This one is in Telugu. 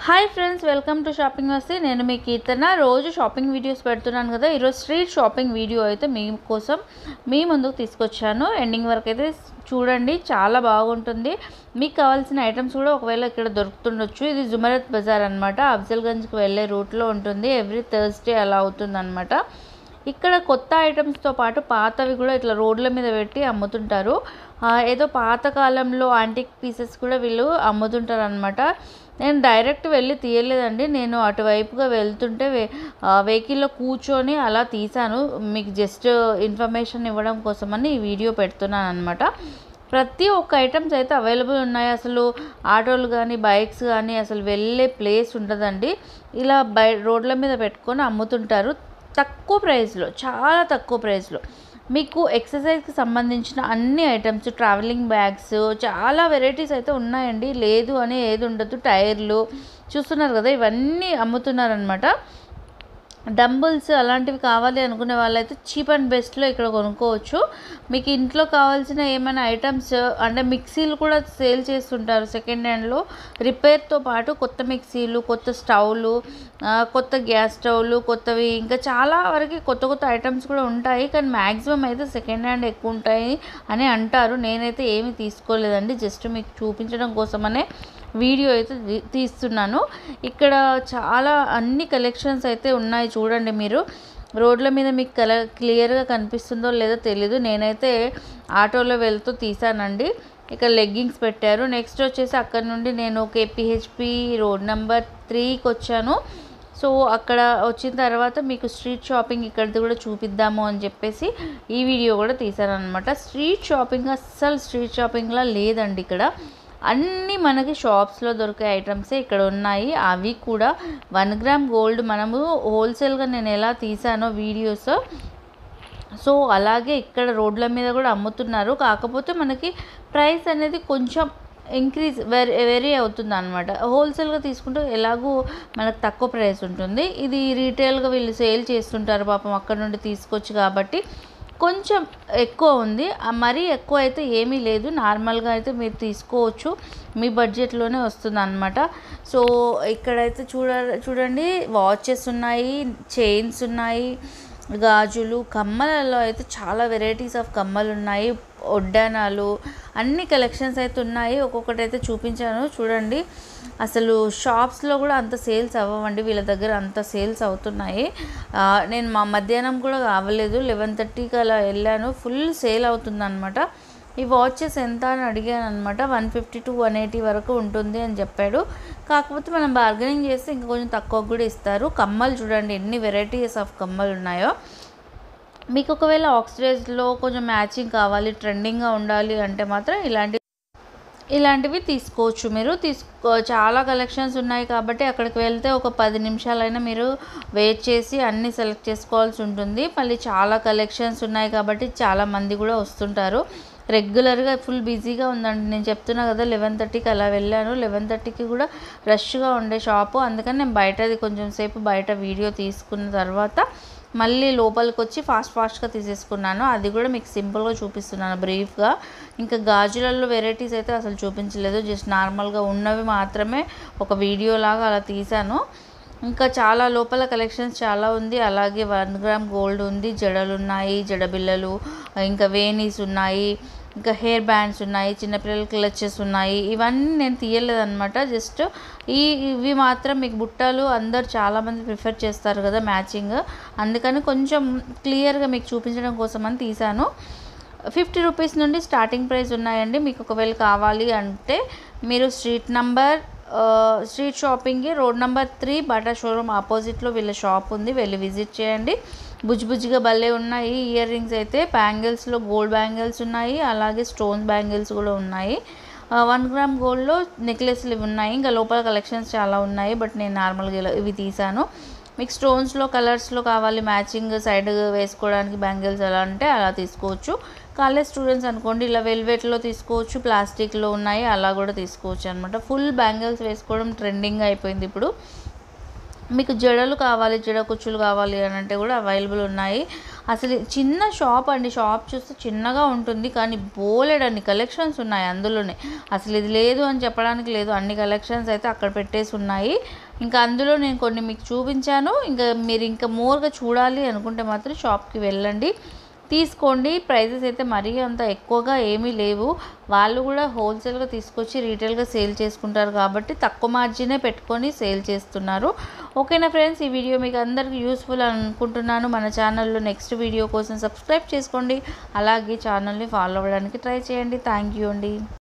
hi friends welcome to shopping వస్తే నేను మీ కీర్తన రోజు షాపింగ్ వీడియోస్ పెడుతున్నాను కదా ఈరోజు స్ట్రీట్ షాపింగ్ వీడియో అయితే మీ కోసం మీ ముందుకు తీసుకొచ్చాను ఎండింగ్ వరకు అయితే చూడండి చాలా బాగుంటుంది మీకు కావాల్సిన ఐటమ్స్ కూడా ఒకవేళ ఇక్కడ దొరుకుతుండొచ్చు ఇది జుమరత్ బజార్ అనమాట అఫ్జల్గంజ్కి వెళ్ళే రూట్లో ఉంటుంది ఎవ్రీ థర్స్డే అలా అవుతుంది ఇక్కడ కొత్త ఐటమ్స్తో పాటు పాతవి కూడా ఇట్లా రోడ్ల మీద పెట్టి అమ్ముతుంటారు ఆ, ఏదో పాతకాలంలో ఆంటిక్ పీసెస్ కూడా వీళ్ళు అమ్ముతుంటారు అనమాట నేను డైరెక్ట్ వెళ్ళి తీయలేదండి నేను అటువైపుగా వెళ్తుంటే వే వెహికల్లో కూర్చొని అలా తీసాను మీకు జస్ట్ ఇన్ఫర్మేషన్ ఇవ్వడం కోసమని ఈ వీడియో పెడుతున్నాను అనమాట ప్రతి ఒక్క ఐటమ్స్ అయితే అవైలబుల్ ఉన్నాయి అసలు ఆటోలు కానీ బైక్స్ కానీ అసలు వెళ్ళే ప్లేస్ ఉండదండి ఇలా బై రోడ్ల మీద పెట్టుకొని అమ్ముతుంటారు తక్కువ ప్రైస్లో చాలా తక్కువ ప్రైస్లో మీకు ఎక్సర్సైజ్కి సంబంధించిన అన్ని ఐటమ్స్ ట్రావెలింగ్ బ్యాగ్స్ చాలా వెరైటీస్ అయితే ఉన్నాయండి లేదు అని ఏది ఉండదు టైర్లు చూస్తున్నారు కదా ఇవన్నీ అమ్ముతున్నారనమాట డంబుల్స్ అలాంటివి కావాలి అనుకునే వాళ్ళైతే చీప్ అండ్ బెస్ట్లో ఇక్కడ కొనుక్కోవచ్చు మీకు ఇంట్లో కావాల్సిన ఏమైనా ఐటమ్స్ అంటే మిక్సీలు కూడా సేల్ చేస్తుంటారు సెకండ్ హ్యాండ్లో రిపేర్తో పాటు కొత్త మిక్సీలు కొత్త స్టవ్లు ఆ, కొత్త గ్యాస్ స్టవ్లు కొత్తవి ఇంకా చాలా వరకు కొత్త కొత్త ఐటమ్స్ కూడా ఉంటాయి కానీ మ్యాక్సిమం అయితే సెకండ్ హ్యాండ్ ఎక్కువ ఉంటాయి అని అంటారు నేనైతే ఏమీ తీసుకోలేదండి జస్ట్ మీకు చూపించడం కోసమనే వీడియో అయితే తీ- తీస్తున్నాను ఇక్కడ చాలా అన్ని కలెక్షన్స్ అయితే ఉన్నాయి చూడండి మీరు రోడ్ల మీద మీకు కల క్లియర్గా కనిపిస్తుందో లేదో తెలీదు నేనైతే ఆటోలో వెళ్తూ తీసానండి ఇక్కడ లెగ్గింగ్స్ పెట్టారు నెక్స్ట్ వచ్చేసి అక్కడ నుండి నేను కేపీహెచ్పి రోడ్ నెంబర్ త్రీకి వచ్చాను సో అక్కడ వచ్చిన తర్వాత మీకు స్ట్రీట్ షాపింగ్ ఇక్కడిది కూడా చూపిద్దాము అని చెప్పేసి ఈ వీడియో కూడా తీసాను అనమాట స్ట్రీట్ షాపింగ్ అస్సలు స్ట్రీట్ షాపింగ్లా లేదండి ఇక్కడ అన్నీ మనకి షాప్స్లో దొరికే ఐటమ్సే ఇక్కడ ఉన్నాయి అవి కూడా వన్ గ్రామ్ గోల్డ్ మనము హోల్సేల్గా నేను ఎలా తీసానో వీడియోస్ సో అలాగే ఇక్కడ రోడ్ల మీద కూడా అమ్ముతున్నారు కాకపోతే మనకి ప్రైస్ అనేది కొంచెం ఇంక్రీజ్ వెరీ వెరీ అవుతుంది అనమాట హోల్సేల్గా తీసుకుంటే ఎలాగో మనకు తక్కువ ప్రైస్ ఉంటుంది ఇది రీటైల్గా వీళ్ళు సేల్ చేస్తుంటారు పాపం అక్కడ నుండి తీసుకొచ్చి కాబట్టి కొంచెం ఎక్కువ ఉంది ఆ మరీ ఎక్కువ అయితే ఏమీ లేదు నార్మల్గా అయితే మీరు తీసుకోవచ్చు మీ బడ్జెట్లోనే వస్తుంది అనమాట సో ఇక్కడైతే చూడ చూడండి వాచెస్ ఉన్నాయి చైన్స్ ఉన్నాయి గాజులు కమ్మలలో అయితే చాలా వెరైటీస్ ఆఫ్ కమ్మలు ఉన్నాయి ఒడ్డానాలు అన్ని కలెక్షన్స్ అయితే ఉన్నాయి ఒక్కొక్కటి అయితే చూపించాను చూడండి అసలు షాప్స్లో కూడా అంత సేల్స్ అవ్వవండి వీళ్ళ దగ్గర అంత సేల్స్ అవుతున్నాయి ఆ, నేను మా మధ్యాహ్నం కూడా అవ్వలేదు లెవెన్ థర్టీకి అలా వెళ్ళాను ఫుల్ సేల్ అవుతుందన్నమాట ఈ వాచెస్ ఎంత అని అడిగాను అనమాట one fifty to one eighty వరకు ఉంటుంది అని చెప్పాడు కాకపోతే మనం బార్గెనింగ్ చేస్తే ఇంకా కొంచెం తక్కువ కూడా ఇస్తారు కమ్మలు చూడండి ఎన్ని వెరైటీస్ ఆఫ్ కమ్మలు ఉన్నాయో మీకు ఒకవేళ ఆక్సిడైజ్లో కొంచెం మ్యాచింగ్ కావాలి ట్రెండింగ్గా ఉండాలి అంటే మాత్రం ఇలాంటి ఇలాంటివి తీసుకోవచ్చు మీరు తీసుకో చాలా కలెక్షన్స్ ఉన్నాయి కాబట్టి అక్కడికి వెళ్తే ఒక పది నిమిషాలైనా మీరు వెయిట్ చేసి అన్నీ సెలెక్ట్ చేసుకోవాల్సి ఉంటుంది మళ్ళీ చాలా కలెక్షన్స్ ఉన్నాయి కాబట్టి చాలా మంది కూడా వస్తుంటారు రెగ్యులర్గా ఫుల్ బిజీగా ఉందండి నేను చెప్తున్నా కదా లెవెన్ థర్టీకి అలా వెళ్ళాను లెవెన్ థర్టీకి కూడా రష్గా ఉండే షాపు అందుకని నేను బయటది కొంచెం సేపు బయట వీడియో తీసుకున్న తర్వాత మళ్ళీ లోపలికి వచ్చి ఫాస్ట్ ఫాస్ట్గా తీసేసుకున్నాను అది కూడా మీకు సింపుల్గా చూపిస్తున్నాను బ్రీఫ్గా ఇంకా గాజులలో వెరైటీస్ అయితే అసలు చూపించలేదు జస్ట్ నార్మల్గా ఉన్నవి మాత్రమే ఒక వీడియో లాగా అలా తీసాను ఇంకా చాలా లోపల కలెక్షన్స్ చాలా ఉంది అలాగే వన్ గ్రామ్ గోల్డ్ ఉంది జడలు ఉన్నాయి జడబిళ్ళలు ఇంకా వేణీస్ ఉన్నాయి ఇంకా హెయిర్ బ్యాండ్స్ ఉన్నాయి చిన్నపిల్లల క్లచెస్ ఉన్నాయి ఇవన్నీ నేను తీయలేదన్నమాట జస్ట్ ఈ ఇవి మాత్రం మీకు బుట్టలు అందరు చాలామంది ప్రిఫర్ చేస్తారు కదా మ్యాచింగ్ అందుకని కొంచెం క్లియర్గా మీకు చూపించడం కోసం అని తీసాను ఫిఫ్టీ రూపీస్ నుండి స్టార్టింగ్ ప్రైస్ ఉన్నాయండి మీకు ఒకవేళ కావాలి అంటే మీరు స్ట్రీట్ నంబర్ స్ట్రీట్ షాపింగ్కి road number three Bata showroom ఆపోజిట్లో వీళ్ళ షాప్ ఉంది వెళ్ళి విజిట్ చేయండి బుజ్జి బుజ్జిగా భలే ఉన్నాయి ఇయర్ రింగ్స్ అయితే బ్యాంగిల్స్లో గోల్డ్ బ్యాంగిల్స్ ఉన్నాయి అలాగే స్టోన్ బ్యాంగిల్స్ కూడా ఉన్నాయి వన్ గ్రామ్ గోల్డ్లో నెక్లెస్లు ఇవి ఉన్నాయి ఇంకా లోపల కలెక్షన్స్ చాలా ఉన్నాయి బట్ నేను నార్మల్గా ఇలా ఇవి తీసాను మీకు స్టోన్స్లో కలర్స్లో కావాలి మ్యాచింగ్ సైడ్ వేసుకోవడానికి బ్యాంగిల్స్ ఎలా అంటే అలా తీసుకోవచ్చు కాలేజ్ స్టూడెంట్స్ అనుకోండి ఇలా వెల్వెట్లో తీసుకోవచ్చు ప్లాస్టిక్లో ఉన్నాయి అలా కూడా తీసుకోవచ్చు అనమాట ఫుల్ బ్యాంగిల్స్ వేసుకోవడం ట్రెండింగ్ అయిపోయింది ఇప్పుడు మీకు జడలు కావాలి జడ కుచ్చులు కావాలి అని అంటే కూడా అవైలబుల్ ఉన్నాయి అసలు చిన్న షాప్ అండి షాప్ చూస్తే చిన్నగా ఉంటుంది కానీ బోలెడన్ని కలెక్షన్స్ ఉన్నాయి అందులోనే అసలు ఇది లేదు అని చెప్పడానికి లేదు అన్ని కలెక్షన్స్ అయితే అక్కడ పెట్టేసి ఉన్నాయి ఇంకా అందులో నేను కొన్ని మీకు చూపించాను ఇంకా మీరు ఇంకా మోర్గా చూడాలి అనుకుంటే మాత్రం షాప్కి వెళ్ళండి తీసుకోండి ప్రైజెస్ అయితే మరీ అంత ఎక్కువగా ఏమీ లేవు వాళ్ళు కూడా హోల్సేల్గా తీసుకొచ్చి రీటైల్గా సేల్ చేసుకుంటారు కాబట్టి తక్కువ మార్జినే పెట్టుకొని సేల్ చేస్తున్నారు ఓకేనా ఫ్రెండ్స్ ఈ వీడియో మీకు అందరికీ యూస్ఫుల్ అనుకుంటున్నాను మన ఛానల్లో నెక్స్ట్ వీడియో కోసం సబ్స్క్రైబ్ చేసుకోండి అలాగే ఛానల్ని ఫాలో అవ్వడానికి ట్రై చేయండి థ్యాంక్ యూ అండి